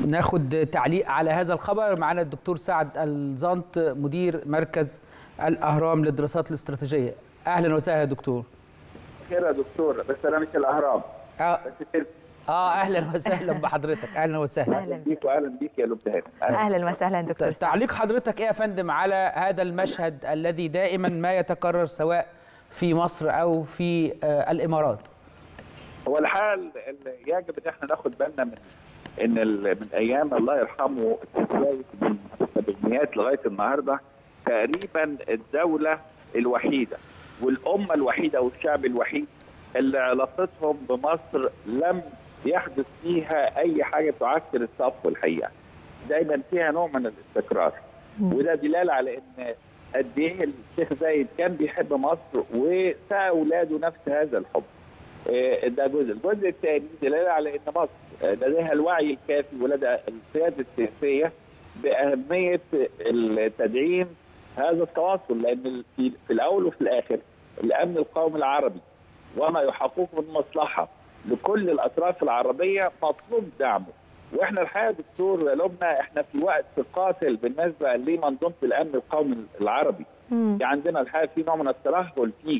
ناخد تعليق على هذا الخبر معنا الدكتور سعد الزنط مدير مركز الاهرام للدراسات الاستراتيجيه اهلا وسهلا يا دكتور خير يا دكتور بس انا مش الاهرام اه, بس تل- آه اهلا وسهلا بحضرتك اهلا وسهلا أهلا بيك واهلا بيك يا لبنان اهلا وسهلا دكتور سعد. تعليق حضرتك ايه يا فندم على هذا المشهد الذي دائما ما يتكرر سواء في مصر او في آه الامارات هو الحال ال- يجب ان احنا ناخد بالنا من ان ال- من ايام الله يرحمه السادات من السبعينيات لغايه النهارده تقريبا الدوله الوحيده والامه الوحيده والشعب الوحيد اللي علاقتهم بمصر لم يحدث فيها اي حاجه تعكر الصف الحقيقه. دايما فيها نوع من الاستقرار وده دلاله على ان قد ايه الشيخ زايد كان بيحب مصر وسعى اولاده نفس هذا الحب. آه، ده جزء، الجزء الثاني دلاله على ان مصر آه، لديها الوعي الكافي ولدى القياده السياسيه باهميه التدعيم هذا التواصل لان في, في الاول وفي الاخر الامن القومي العربي وما يحققه من مصلحه لكل الاطراف العربيه مطلوب دعمه واحنا الحقيقه دكتور لبنى احنا في وقت قاتل بالنسبه لمنظومه الامن القومي العربي مم. في عندنا الحقيقه في نوع من الترهل فيه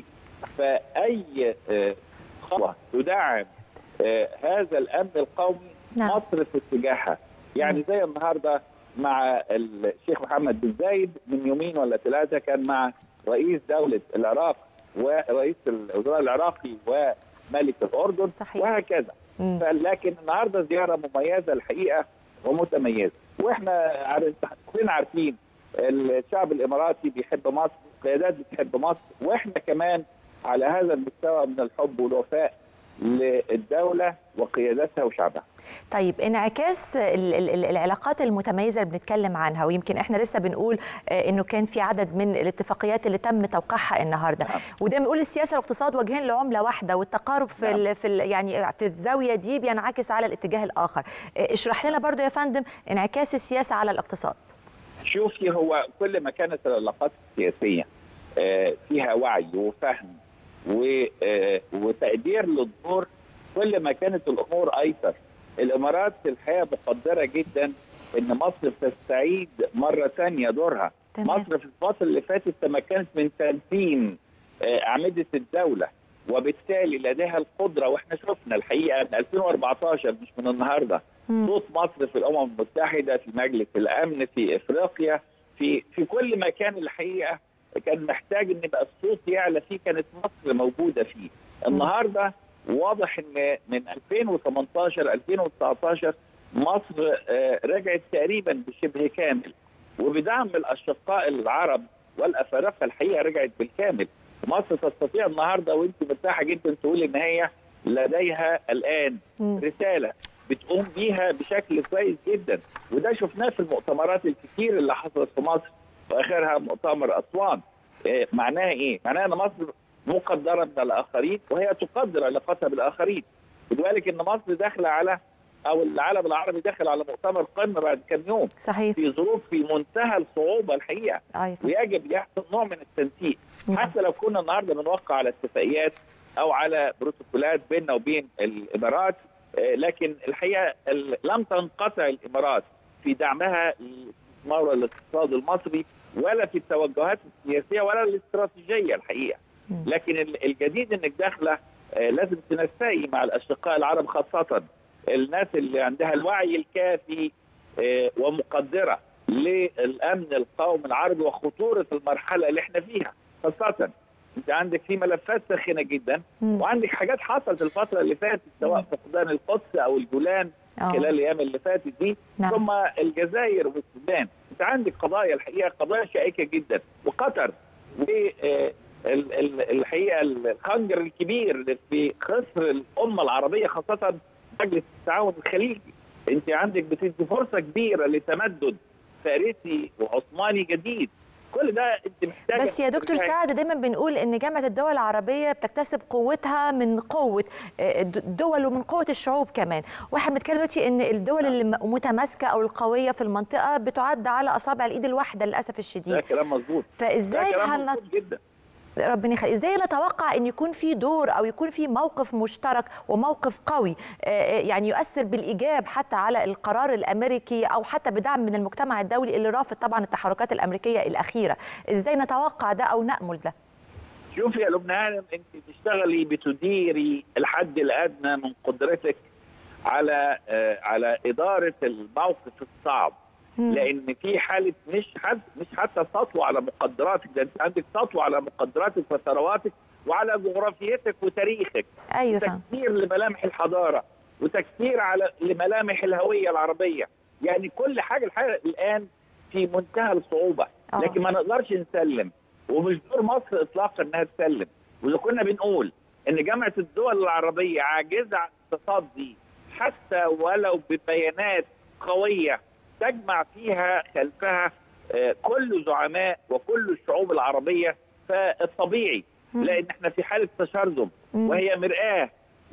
فاي آه، خطوه تدعم آه، هذا الامن القومي نعم. مصر في اتجاهها يعني زي النهارده مع الشيخ محمد بن زايد من يومين ولا ثلاثه كان مع رئيس دوله العراق ورئيس الوزراء العراقي وملك الاردن صحيح. وهكذا مم. لكن النهارده زياره مميزه الحقيقه ومتميزه واحنا عارف- كلنا عارفين الشعب الاماراتي بيحب مصر القيادات بتحب مصر واحنا كمان على هذا المستوى من الحب والوفاء للدوله وقيادتها وشعبها طيب انعكاس ال- ال- ال- العلاقات المتميزه اللي بنتكلم عنها ويمكن احنا لسه بنقول آه، انه كان في عدد من الاتفاقيات اللي تم توقيعها النهارده نعم. وده بنقول السياسه والاقتصاد وجهين لعمله واحده والتقارب في ال في ال يعني في الزاويه دي بينعكس على الاتجاه الاخر آه، اشرح لنا برضو يا فندم انعكاس السياسه على الاقتصاد شوفي هو كل ما كانت العلاقات السياسيه آه، فيها وعي وفهم و- آه، وتقدير للدور كل ما كانت الامور ايسر. الامارات الحقيقه مقدره جدا ان مصر تستعيد مره ثانيه دورها. تمام. مصر في الفتره اللي فاتت تمكنت من تنفيذ آه، اعمده الدوله وبالتالي لديها القدره واحنا شفنا الحقيقه من 2014 مش من النهارده مم. صوت مصر في الامم المتحده في مجلس الامن في افريقيا في في كل مكان الحقيقه كان محتاج ان يبقى الصوت يعلى فيه كانت مصر موجوده فيه النهارده واضح ان من 2018 2019 مصر آه، رجعت تقريبا بشبه كامل وبدعم الاشقاء العرب والافارقه الحقيقه رجعت بالكامل مصر تستطيع النهارده وانت مرتاحه جدا تقول ان هي لديها الان مم. رساله بتقوم بيها بشكل كويس جدا وده شفناه في المؤتمرات الكتير اللي حصلت في مصر واخرها مؤتمر اسوان إيه معناها ايه؟ معناها ان مصر مقدره من الاخرين وهي تقدر علاقتها بالاخرين لذلك ان مصر داخله على او العالم العربي داخل على مؤتمر قمه بعد كم يوم صحيح في ظروف في منتهى الصعوبه الحقيقه ايوه ويجب يحصل نوع من التنسيق مم. حتى لو كنا النهارده بنوقع على اتفاقيات او على بروتوكولات بيننا وبين الامارات آه، لكن الحقيقه ال- لم تنقطع الامارات في دعمها للاستثمار والاقتصاد المصري ولا في التوجهات السياسيه ولا الاستراتيجيه الحقيقه مم. لكن ال- الجديد انك داخله آه، لازم تنسقي مع الاشقاء العرب خاصه الناس اللي عندها الوعي الكافي آه، ومقدره للامن القومي العربي وخطوره المرحله اللي احنا فيها خاصه انت عندك في ملفات ساخنه جدا مم. وعندك حاجات حصلت الفتره اللي فاتت سواء فقدان القدس او الجولان آه. خلال الايام اللي فاتت دي نعم. ثم الجزائر والسودان انت عندك قضايا الحقيقه قضايا شائكه جدا وقطر والحقيقه الخنجر الكبير اللي في خسر الامه العربيه خاصه مجلس التعاون الخليجي انت عندك بتدي فرصه كبيره لتمدد فارسي وعثماني جديد كل ده انت محتاجه بس يا دكتور ترجعي- سعد دايما بنقول ان جامعه الدول العربيه بتكتسب قوتها من قوه آه، الدول ومن قوه الشعوب كمان واحنا بنتكلم دلوقتي ان الدول اللي م- متماسكه او القويه في المنطقه بتعد على اصابع الايد الواحده للاسف ده الشديد كلام مظبوط ده فازاي كلام هن... مظبوط جدا ربنا يخليك ازاي نتوقع ان يكون في دور او يكون في موقف مشترك وموقف قوي آه، آه، يعني يؤثر بالايجاب حتى على القرار الامريكي او حتى بدعم من المجتمع الدولي اللي رافض طبعا التحركات الامريكيه الاخيره ازاي نتوقع ده او نامل ده شوفي يا لبنان انت بتشتغلي بتديري الحد الادنى من قدرتك على آه، على اداره الموقف الصعب مم. لان في حاله مش حد مش حتى سطو على مقدراتك ده انت عندك سطو على مقدراتك وثرواتك وعلى جغرافيتك وتاريخك ايوه فاهم تكسير لملامح الحضاره وتكسير على لملامح الهويه العربيه يعني كل حاجه الحقيقه الان في منتهى الصعوبه آه. لكن ما نقدرش نسلم ومش دور مصر اطلاقا انها تسلم واذا كنا بنقول ان جامعه الدول العربيه عاجزه عن التصدي حتى ولو ببيانات قويه تجمع فيها خلفها آه، كل زعماء وكل الشعوب العربيه فالطبيعي مم. لان احنا في حاله تشرذم مم. وهي مرآة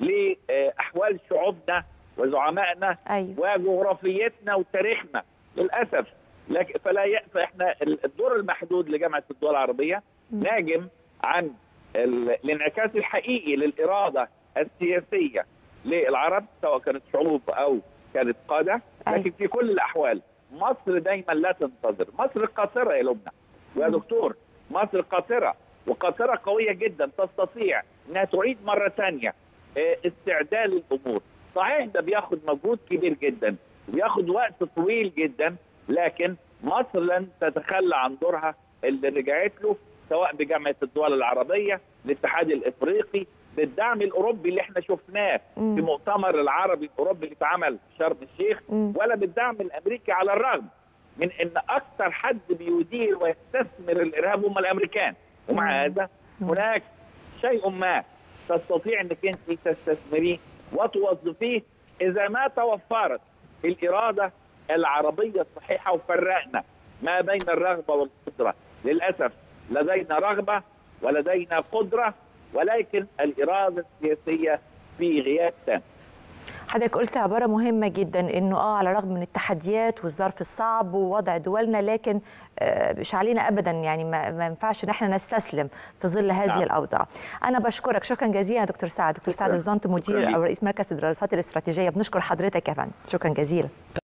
لأحوال شعوبنا وزعمائنا ايوه وجغرافيتنا وتاريخنا للأسف لكن فلا ي... فإحنا الدور المحدود لجامعة الدول العربية مم. ناجم عن ال... الانعكاس الحقيقي للإرادة السياسية للعرب سواء كانت شعوب أو كانت قادة أيوة. لكن في كل الأحوال مصر دايما لا تنتظر مصر قاصرة يا لبنى ويا دكتور مصر قاصرة وقاصرة قوية جدا تستطيع انها تعيد مرة ثانية آه، استعدال الامور صحيح ده بياخد مجهود كبير جدا وبياخد وقت طويل جدا لكن مصر لن تتخلى عن دورها اللي رجعت له سواء بجامعة الدول العربية الاتحاد الافريقي بالدعم الاوروبي اللي احنا شفناه مم. في مؤتمر العربي الاوروبي اللي اتعمل في شرم الشيخ مم. ولا بالدعم الامريكي على الرغم من ان اكثر حد بيدير ويستثمر الارهاب هم الامريكان ومع مم. هذا هناك شيء ما تستطيع انك انت تستثمريه وتوظفيه اذا ما توفرت الاراده العربيه الصحيحه وفرقنا ما بين الرغبه والقدره للاسف لدينا رغبه ولدينا قدره ولكن الاراده السياسيه في غياب تام حضرتك قلت عبارة مهمة جدا انه اه على الرغم من التحديات والظرف الصعب ووضع دولنا لكن آه، مش علينا ابدا يعني ما, ما ينفعش ان احنا نستسلم في ظل هذه نعم. الاوضاع. انا بشكرك شكرا جزيلا يا دكتور سعد، دكتور سعد شكراً. الزنط شكراً مدير ليك. او رئيس مركز الدراسات الاستراتيجية بنشكر حضرتك يا فندم، شكرا جزيلا.